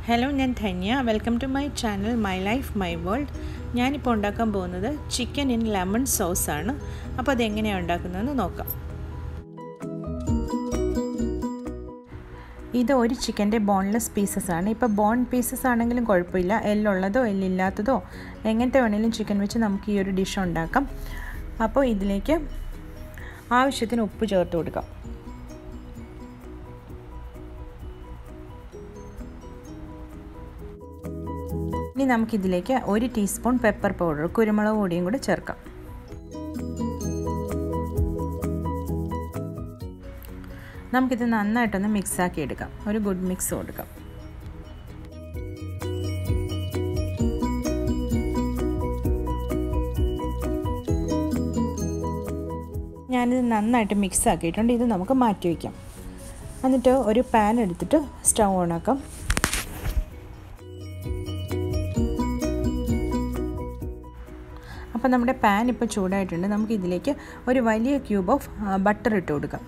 hello ഞാൻ Dhanya welcome to my channel my life my world ഞാനിപ്പോൾ ഉണ്ടാക്കാൻ പോകുന്നത് ചിക്കൻ ഇൻ ലെമൺ സോസ് ആണ് അപ്പോൾ അതെങ്ങനെയാണ് ഉണ്ടാക്കുന്നതെന്ന് നോക്കാം ഇത് ഒരു ചിക്കൻ്റെ ബോൺലെസ് പീസസ് ആണ് ഇപ്പോൾ ബോൺ പീസസ് ആണെങ്കിലും കുഴപ്പമില്ല എല്ലുള്ളതോ എല്ലില്ലാത്തതോ എങ്ങനത്തെ വേണമെങ്കിലും ചിക്കൻ വെച്ച് നമുക്ക് ഈ ഒരു ഡിഷ് ഉണ്ടാക്കാം അപ്പോൾ ഇതിലേക്ക് ആവശ്യത്തിന് ഉപ്പ് ചേർത്ത് കൊടുക്കാം ഇനി നമുക്കിതിലേക്ക് ഒരു ടീസ്പൂൺ പെപ്പർ പൗഡർ കുരുമുളക് പൊടിയും കൂടി ചേർക്കാം നമുക്കിത് നന്നായിട്ടൊന്ന് മിക്സാക്കി എടുക്കാം ഒരു ഗുഡ് മിക്സ് കൊടുക്കാം ഞാനിത് നന്നായിട്ട് മിക്സ് ആക്കിയിട്ടുണ്ട് ഇത് നമുക്ക് മാറ്റി വയ്ക്കാം എന്നിട്ട് ഒരു പാൻ എടുത്തിട്ട് സ്റ്റൗ ഓണാക്കാം അപ്പോൾ നമ്മുടെ പാൻ ഇപ്പോൾ ചൂടായിട്ടുണ്ട് നമുക്ക് ഇതിലേക്ക് ഒരു വലിയ ക്യൂബ് ഓഫ് ബട്ടർ ഇട്ട് കൊടുക്കാം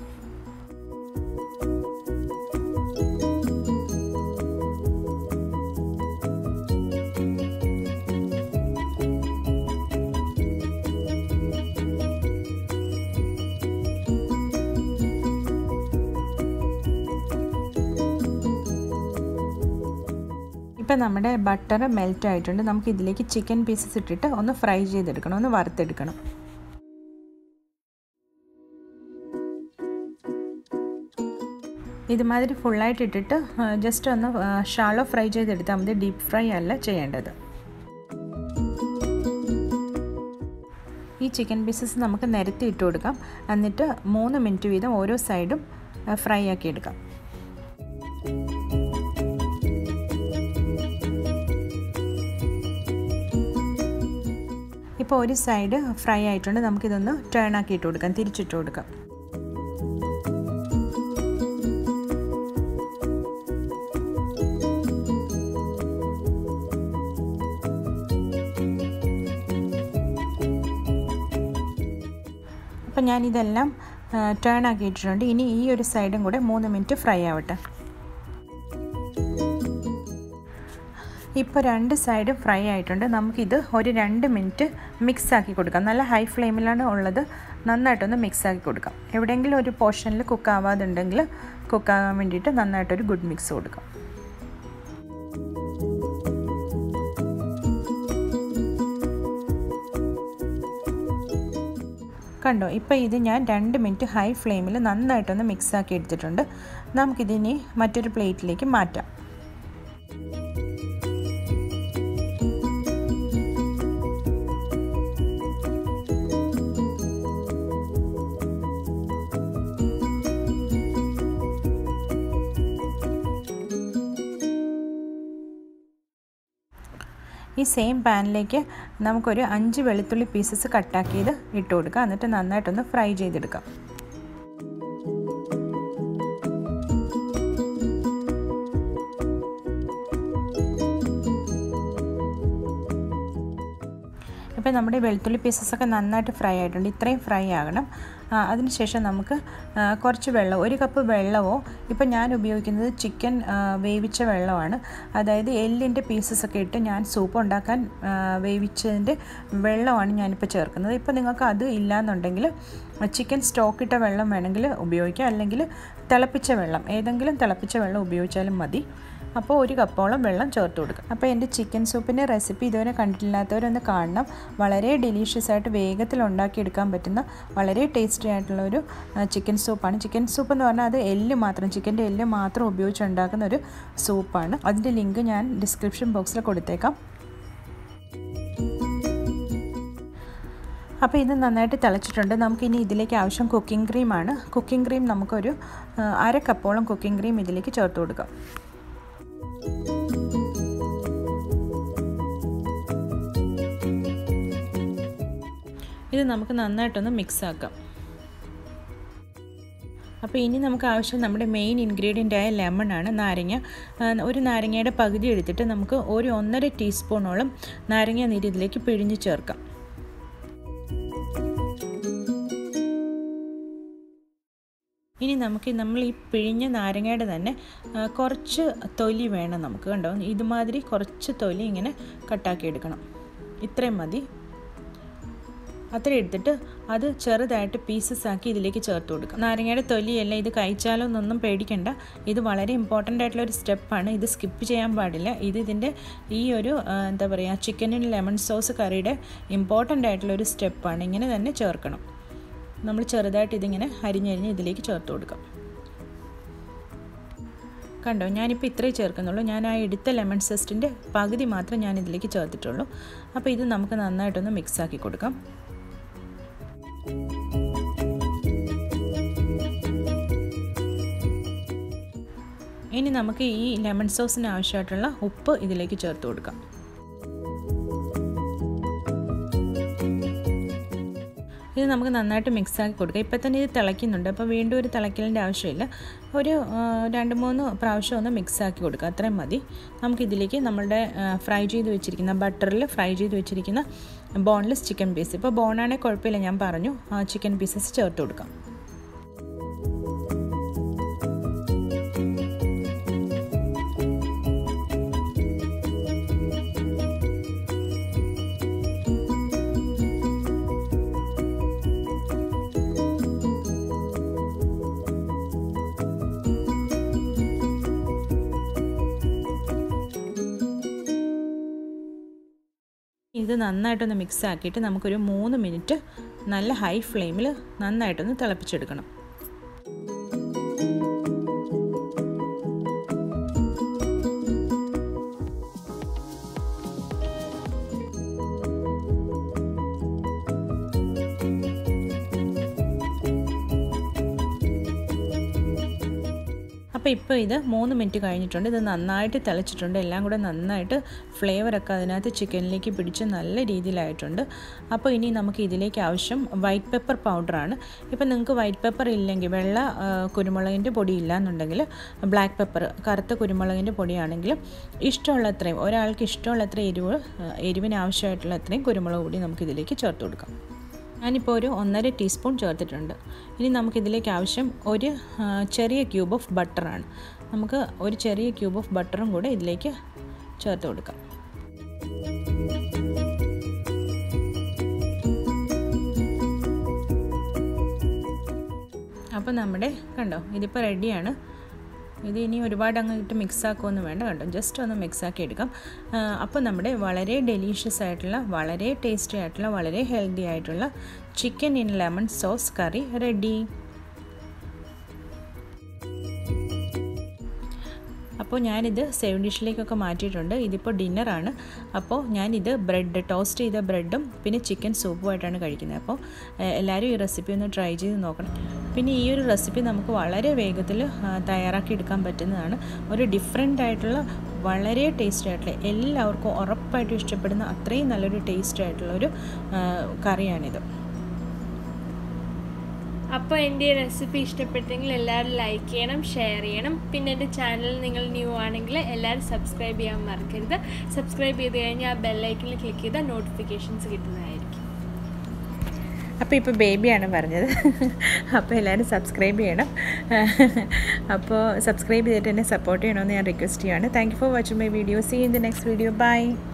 ഇപ്പം നമ്മുടെ ബട്ടർ മെൽറ്റ് ആയിട്ടുണ്ട് നമുക്ക് ഇതിലേക്ക് ചിക്കൻ പീസസ് ഇട്ടിട്ട് ഒന്ന് ഫ്രൈ ചെയ്തെടുക്കണം ഒന്ന് വറുത്തെടുക്കണം ഇതുമാതിരി ഫുള്ളായിട്ട് ഇട്ടിട്ട് ജസ്റ്റ് ഒന്ന് ഷാളോ ഫ്രൈ ചെയ്തെടുത്താൽ മതി ഡീപ്പ് ഫ്രൈ അല്ല ചെയ്യേണ്ടത് ഈ ചിക്കൻ പീസസ് നമുക്ക് നിരത്തി ഇട്ട് കൊടുക്കാം എന്നിട്ട് മൂന്ന് മിനിറ്റ് വീതം ഓരോ സൈഡും ഫ്രൈ ആക്കി എടുക്കാം ഇപ്പോൾ ഒരു സൈഡ് ഫ്രൈ ആയിട്ടുണ്ട് നമുക്കിതൊന്ന് ടേൺ ആക്കി ഇട്ട് കൊടുക്കാം തിരിച്ചിട്ട് കൊടുക്കാം അപ്പം ഞാനിതെല്ലാം ടേൺ ആക്കി ഇട്ടിട്ടുണ്ട് ഇനി ഈ ഒരു സൈഡും കൂടെ മൂന്ന് മിനിറ്റ് ഫ്രൈ ആവട്ടെ ഇപ്പോൾ രണ്ട് സൈഡും ഫ്രൈ ആയിട്ടുണ്ട് നമുക്കിത് ഒരു രണ്ട് മിനിറ്റ് മിക്സ് ആക്കി കൊടുക്കാം നല്ല ഹൈ ഫ്ലെയിമിലാണ് ഉള്ളത് നന്നായിട്ടൊന്ന് മിക്സ് ആക്കി കൊടുക്കാം എവിടെയെങ്കിലും ഒരു പോർഷനിൽ കുക്ക് ആവാതുണ്ടെങ്കിൽ കുക്കാകാൻ വേണ്ടിയിട്ട് നന്നായിട്ടൊരു ഗുഡ് മിക്സ് കൊടുക്കാം കണ്ടോ ഇപ്പോൾ ഇത് ഞാൻ രണ്ട് മിനിറ്റ് ഹൈ ഫ്ലെയിമിൽ നന്നായിട്ടൊന്ന് മിക്സ് ആക്കി എടുത്തിട്ടുണ്ട് നമുക്കിതിനി മറ്റൊരു പ്ലേറ്റിലേക്ക് മാറ്റാം ഈ സെയിം പാനിലേക്ക് നമുക്കൊരു അഞ്ച് വെളുത്തുള്ളി പീസസ് കട്ടാക്കിയത് ഇട്ട് കൊടുക്കാം എന്നിട്ട് നന്നായിട്ടൊന്ന് ഫ്രൈ ചെയ്തെടുക്കാം ഇപ്പോൾ നമ്മുടെ വെളുത്തുള്ളി പീസസൊക്കെ നന്നായിട്ട് ഫ്രൈ ആയിട്ടുണ്ട് ഇത്രയും ഫ്രൈ ആകണം അതിനുശേഷം നമുക്ക് കുറച്ച് വെള്ളം ഒരു കപ്പ് വെള്ളമോ ഇപ്പം ഞാൻ ഉപയോഗിക്കുന്നത് ചിക്കൻ വേവിച്ച വെള്ളമാണ് അതായത് എല്ലിൻ്റെ പീസസൊക്കെ ഇട്ട് ഞാൻ സൂപ്പ് ഉണ്ടാക്കാൻ വേവിച്ചതിൻ്റെ വെള്ളമാണ് ഞാനിപ്പോൾ ചേർക്കുന്നത് ഇപ്പോൾ നിങ്ങൾക്ക് അത് ഇല്ലയെന്നുണ്ടെങ്കിൽ ചിക്കൻ സ്റ്റോക്ക് ഇട്ട വെള്ളം വേണമെങ്കിൽ ഉപയോഗിക്കാം അല്ലെങ്കിൽ തിളപ്പിച്ച വെള്ളം ഏതെങ്കിലും തിളപ്പിച്ച വെള്ളം ഉപയോഗിച്ചാലും മതി അപ്പോൾ ഒരു കപ്പോളം വെള്ളം ചേർത്ത് കൊടുക്കുക അപ്പോൾ എൻ്റെ ചിക്കൻ സൂപ്പിൻ്റെ റെസിപ്പി ഇതുവരെ കണ്ടിട്ടില്ലാത്തവരൊന്ന് കാണണം വളരെ ഡെലീഷ്യസ് ആയിട്ട് വേഗത്തിൽ ഉണ്ടാക്കിയെടുക്കാൻ പറ്റുന്ന വളരെ ടേസ്റ്റി ആയിട്ടുള്ള ഒരു ചിക്കൻ സൂപ്പാണ് ചിക്കൻ സൂപ്പ് എന്ന് പറഞ്ഞാൽ അത് എല്ല് മാത്രം ചിക്കൻ്റെ എല്ല് മാത്രം ഉപയോഗിച്ച് ഉണ്ടാക്കുന്ന ഒരു സൂപ്പാണ് അതിൻ്റെ ലിങ്ക് ഞാൻ ഡിസ്ക്രിപ്ഷൻ ബോക്സിൽ കൊടുത്തേക്കാം അപ്പോൾ ഇത് നന്നായിട്ട് തിളച്ചിട്ടുണ്ട് നമുക്കിനി ഇതിലേക്ക് ആവശ്യം കുക്കിംഗ് ക്രീമാണ് കുക്കിംഗ് ക്രീം നമുക്കൊരു അര കപ്പോളം കുക്കിംഗ് ക്രീം ഇതിലേക്ക് ചേർത്ത് കൊടുക്കാം ഇത് നമുക്ക് നന്നായിട്ടൊന്ന് മിക്സ് ആക്കാം അപ്പോൾ ഇനി നമുക്ക് ആവശ്യം നമ്മുടെ മെയിൻ ഇൻഗ്രീഡിയൻ്റ് ആയ ലെമൺ ആണ് നാരങ്ങ ഒരു നാരങ്ങയുടെ പകുതി എടുത്തിട്ട് നമുക്ക് ഒരു ഒന്നര ടീസ്പൂണോളം നാരങ്ങ നീര് ഇതിലേക്ക് പിഴിഞ്ഞ് ചേർക്കാം ഇനി നമുക്ക് നമ്മൾ ഈ പിഴിഞ്ഞ നാരങ്ങയുടെ തന്നെ കുറച്ച് തൊലി വേണം നമുക്ക് കണ്ടോ ഇതുമാതിരി കുറച്ച് തൊലി ഇങ്ങനെ കട്ടാക്കി എടുക്കണം ഇത്രയും മതി അത്ര എടുത്തിട്ട് അത് ചെറുതായിട്ട് പീസസ് ആക്കി ഇതിലേക്ക് ചേർത്ത് കൊടുക്കാം നാരങ്ങയുടെ തൊലിയല്ല ഇത് കഴിച്ചാലോ എന്നൊന്നും പേടിക്കണ്ട ഇത് വളരെ ഇമ്പോർട്ടൻ്റ് ആയിട്ടുള്ള ഒരു സ്റ്റെപ്പാണ് ഇത് സ്കിപ്പ് ചെയ്യാൻ പാടില്ല ഇത് ഇതിൻ്റെ ഈ ഒരു എന്താ പറയുക ചിക്കനിന് ലെമൺ സോസ് കറിയുടെ ഇമ്പോർട്ടൻ്റ് ആയിട്ടുള്ള ഒരു സ്റ്റെപ്പാണ് ഇങ്ങനെ തന്നെ ചേർക്കണം നമ്മൾ ചെറുതായിട്ട് ഇതിങ്ങനെ അരിഞ്ഞരിഞ്ഞ് ഇതിലേക്ക് ചേർത്ത് കൊടുക്കാം കണ്ടോ ഞാനിപ്പോൾ ഇത്രയും ചേർക്കുന്നുള്ളൂ ഞാൻ ആ എടുത്ത ലെമൺ സെസ്റ്റിൻ്റെ പകുതി മാത്രം ഞാൻ ഇതിലേക്ക് ചേർത്തിട്ടുള്ളൂ അപ്പോൾ ഇത് നമുക്ക് നന്നായിട്ടൊന്ന് മിക്സ് ആക്കി കൊടുക്കാം ഇനി നമുക്ക് ഈ ലെമൺ സോസിന് ആവശ്യമായിട്ടുള്ള ഉപ്പ് ഇതിലേക്ക് ചേർത്ത് കൊടുക്കാം ഇത് നമുക്ക് നന്നായിട്ട് മിക്സ് ആക്കി കൊടുക്കാം ഇപ്പം തന്നെ ഇത് തിളയ്ക്കുന്നുണ്ട് അപ്പോൾ വീണ്ടും ഒരു തിളയ്ക്കലിൻ്റെ ആവശ്യമില്ല ഒരു രണ്ട് മൂന്ന് പ്രാവശ്യം ഒന്ന് മിക്സ് ആക്കി കൊടുക്കുക അത്രയും മതി നമുക്കിതിലേക്ക് നമ്മളുടെ ഫ്രൈ ചെയ്ത് വെച്ചിരിക്കുന്ന ബട്ടറിൽ ഫ്രൈ ചെയ്ത് വെച്ചിരിക്കുന്ന ബോൺലെസ് ചിക്കൻ പീസ് ഇപ്പോൾ ബോണാണെങ്കിൽ കുഴപ്പമില്ല ഞാൻ പറഞ്ഞു ആ ചിക്കൻ പീസസ് ചേർത്ത് കൊടുക്കാം ഇത് നന്നായിട്ടൊന്ന് മിക്സ് ആക്കിയിട്ട് നമുക്കൊരു മൂന്ന് മിനിറ്റ് നല്ല ഹൈ ഫ്ലെയിമിൽ നന്നായിട്ടൊന്ന് തിളപ്പിച്ചെടുക്കണം അപ്പോൾ ഇപ്പോൾ ഇത് മൂന്ന് മിനിറ്റ് കഴിഞ്ഞിട്ടുണ്ട് ഇത് നന്നായിട്ട് തിളച്ചിട്ടുണ്ട് എല്ലാം കൂടെ നന്നായിട്ട് ഫ്ലേവറൊക്കെ അതിനകത്ത് ചിക്കനിലേക്ക് പിടിച്ച് നല്ല രീതിയിലായിട്ടുണ്ട് അപ്പോൾ ഇനി നമുക്ക് ഇതിലേക്ക് ആവശ്യം വൈറ്റ് പെപ്പർ പൗഡറാണ് ഇപ്പോൾ നിങ്ങൾക്ക് വൈറ്റ് പെപ്പർ ഇല്ലെങ്കിൽ വെള്ള കുരുമുളകിൻ്റെ പൊടി ഇല്ലയെന്നുണ്ടെങ്കിൽ ബ്ലാക്ക് പെപ്പർ കറുത്ത കുരുമുളകിൻ്റെ പൊടിയാണെങ്കിൽ ഇഷ്ടമുള്ള അത്രയും ഒരാൾക്ക് ഇഷ്ടമുള്ള അത്ര എരിവ് എരിവിന് ആവശ്യമായിട്ടുള്ള അത്രയും കുരുമുളക് പൊടി നമുക്ക് ഇതിലേക്ക് ചേർത്ത് കൊടുക്കാം ഞാനിപ്പോൾ ഒരു ഒന്നര ടീസ്പൂൺ ചേർത്തിട്ടുണ്ട് ഇനി നമുക്കിതിലേക്ക് ആവശ്യം ഒരു ചെറിയ ക്യൂബ് ഓഫ് ബട്ടറാണ് നമുക്ക് ഒരു ചെറിയ ക്യൂബ് ഓഫ് ബട്ടറും കൂടെ ഇതിലേക്ക് ചേർത്ത് കൊടുക്കാം അപ്പോൾ നമ്മുടെ കണ്ടോ ഇതിപ്പോൾ റെഡിയാണ് ഇത് ഇനി ഒരുപാട് അങ്ങോട്ട് മിക്സ് ആക്കുമൊന്നും വേണ്ട കണ്ടോ ജസ്റ്റ് ഒന്ന് മിക്സ് ആക്കി എടുക്കാം അപ്പോൾ നമ്മുടെ വളരെ ഡെലീഷ്യസ് ആയിട്ടുള്ള വളരെ ടേസ്റ്റി ആയിട്ടുള്ള വളരെ ഹെൽത്തി ആയിട്ടുള്ള chicken in lemon sauce curry ready അപ്പോൾ ഞാനിത് സെവൻ ഡിഷിലേക്കൊക്കെ മാറ്റിയിട്ടുണ്ട് ഇതിപ്പോൾ ഡിന്നറാണ് അപ്പോൾ ഞാനിത് ബ്രെഡ് ടോസ്റ്റ് ചെയ്ത ബ്രെഡും പിന്നെ ചിക്കൻ സൂപ്പുമായിട്ടാണ് കഴിക്കുന്നത് അപ്പോൾ എല്ലാവരും ഈ റെസിപ്പി ഒന്ന് ട്രൈ ചെയ്ത് നോക്കണം പിന്നെ ഈ ഒരു റെസിപ്പി നമുക്ക് വളരെ വേഗത്തിൽ തയ്യാറാക്കി എടുക്കാൻ പറ്റുന്നതാണ് ഒരു ഡിഫറെൻ്റ് ആയിട്ടുള്ള വളരെ ടേസ്റ്റി ആയിട്ടുള്ള എല്ലാവർക്കും ഉറപ്പായിട്ടും ഇഷ്ടപ്പെടുന്ന അത്രയും നല്ലൊരു ടേസ്റ്റ് ആയിട്ടുള്ള ഒരു കറിയാണിത് അപ്പോൾ എൻ്റെ ഈ റെസിപ്പി ഇഷ്ടപ്പെട്ടെങ്കിൽ എല്ലാവരും ലൈക്ക് ചെയ്യണം ഷെയർ ചെയ്യണം പിന്നെ എൻ്റെ ചാനൽ നിങ്ങൾ ന്യൂ ആണെങ്കിൽ എല്ലാവരും സബ്സ്ക്രൈബ് ചെയ്യാൻ മറക്കരുത് സബ്സ്ക്രൈബ് ചെയ്ത് കഴിഞ്ഞാൽ ആ ബെല്ലൈക്കനിൽ ക്ലിക്ക് ചെയ്താൽ നോട്ടിഫിക്കേഷൻസ് കിട്ടുന്നതായിരിക്കും അപ്പോൾ ഇപ്പോൾ ബേബിയാണ് പറഞ്ഞത് അപ്പോൾ എല്ലാവരും സബ്സ്ക്രൈബ് ചെയ്യണം അപ്പോൾ സബ്സ്ക്രൈബ് ചെയ്തിട്ട് എന്നെ സപ്പോർട്ട് ചെയ്യണമെന്ന് ഞാൻ റിക്വസ്റ്റ് ചെയ്യുകയാണ് thank you for watching my video see in the next video by